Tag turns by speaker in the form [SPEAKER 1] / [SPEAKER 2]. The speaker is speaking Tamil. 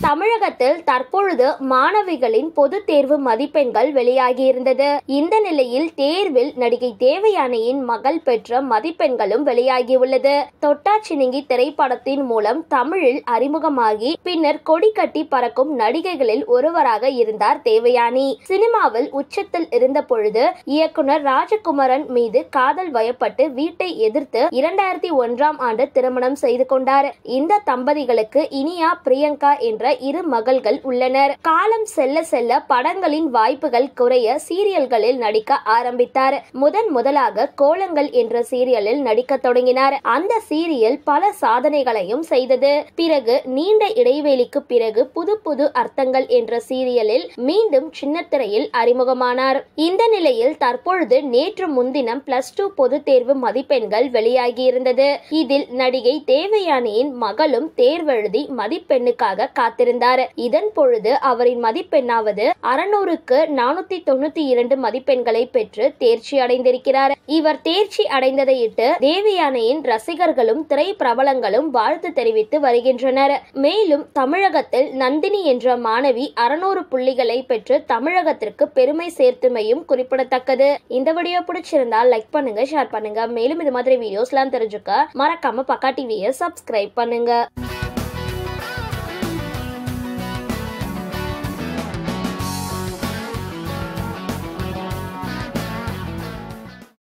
[SPEAKER 1] தமிழகத்தில் தற்பொழுது மாணவிகளின் பொதுத் தேர்வு மதிப்பெண்கள் வெளியாகியிருந்தது இந்த நிலையில் தேர்வில் நடிகை தேவயானியின் மகள் பெற்ற மதிப்பெண்களும் வெளியாகியுள்ளது தொட்டாச்சினிங்கி திரைப்படத்தின் மூலம் தமிழில் அறிமுகமாகி பின்னர் கொடி கட்டி பறக்கும் நடிகைகளில் ஒருவராக இருந்தார் தேவயானி சினிமாவில் உச்சத்தில் இருந்த பொழுது இயக்குனர் ராஜகுமரன் மீது காதல் வயப்பட்டு வீட்டை எதிர்த்து இரண்டாயிரத்தி ஒன்றாம் ஆண்டு திருமணம் செய்து கொண்டார் இந்த தம்பதிகளுக்கு இனியா பிரியங்கா என்ற இரு மகள்கள் உள்ளனர் காலம் செல்ல செல்ல படங்களின் வாய்ப்புகள் குறைய சீரியல்களில் நடிக்க ஆரம்பித்தார் முதன் முதலாக கோலங்கள் என்ற சீரியலில் நடிக்க தொடங்கினார் அந்த சீரியல் பல சாதனைகளையும் செய்தது பிறகு நீண்ட இடைவெளிக்கு பிறகு புது புது அர்த்தங்கள் என்ற சீரியலில் மீண்டும் சின்னத்திரையில் அறிமுகமானார் இந்த நிலையில் தற்பொழுது நேற்று முன்தினம் பிளஸ் டூ பொதுத் தேர்வு மதிப்பெண்கள் வெளியாகியிருந்தது இதில் நடிகை தேவயானியின் மகளும் தேர்வெழுதி மதிப்பெண்ணுக்காக காத்திருந்தார் இதன் பொழுது அவரின் மதிப்பெண்ணாவது அறுநூறுக்கு நானூத்தி தொண்ணூத்தி இரண்டு மதிப்பெண்களை பெற்று தேர்ச்சி அடைந்திருக்கிறார் இவர் தேர்ச்சி அடைந்ததையிட்டு தேவயானியின் ரசிகர்களும் திரை பிரபலங்களும் வாழ்த்து தெரிவித்து வருகின்றனர் மேலும் தமிழகத்தில் நந்தினி என்ற மாணவி அறுநூறு புள்ளிகளை பெற்று தமிழகத்திற்கு பெருமை சேர்த்துமையும் குறிப்பிடத்தக்கது இந்த வீடியோ பிடிச்சிருந்தால் லைக் பண்ணுங்க ஷேர் பண்ணுங்க மேலும் இது மாதிரி வீடியோஸ்லாம் தெரிஞ்சுக்க மறக்காம பக்கா டிவியை சப்ஸ்கிரைப் பண்ணுங்க